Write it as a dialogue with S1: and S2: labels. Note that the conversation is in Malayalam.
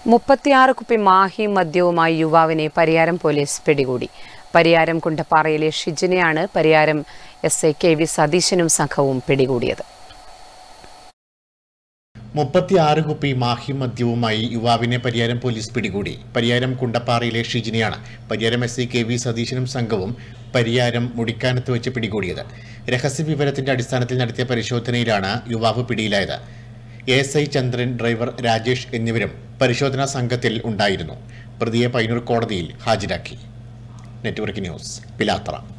S1: മുപ്പത്തിയാറ് കുപ്പി മാഹി മദ്യവുമായി യുവാവിനെ പരിയാരം പോലീസ് പിടികൂടി പരിയാരം കുണ്ടപ്പാറയിലെ ഷിജിനെയാണ് Pariyaram S I K V സതീശനും സംഘവും പിടികൂടിയത്
S2: മുപ്പത്തിയാറ് കുപ്പി മാഹി മദ്യവുമായി യുവാവിനെ പരിയാരം പോലീസ് പിടികൂടി പരിയാരം കുണ്ടപ്പാറയിലെ ഷിജിനെയാണ് Pariyaram S I K V സതീശനും സംഘവും പരിയാരം മുടിക്കാനത്ത് വെച്ച് പിടികൂടിയത് രഹസ്യ വിവരത്തിന്റെ അടിസ്ഥാനത്തിൽ നടത്തിയ പരിശോധനയിലാണ് യുവാവ് പിടിയിലായത് S I Chandran driver Rajesh എന്നിവരും പരിശോധനാ സംഘത്തിൽ ഉണ്ടായിരുന്നു പ്രതിയെ പൈനൂർ കോടതിയിൽ ഹാജരാക്കി നെറ്റ്വർക്ക് ന്യൂസ് പിലാത്തറ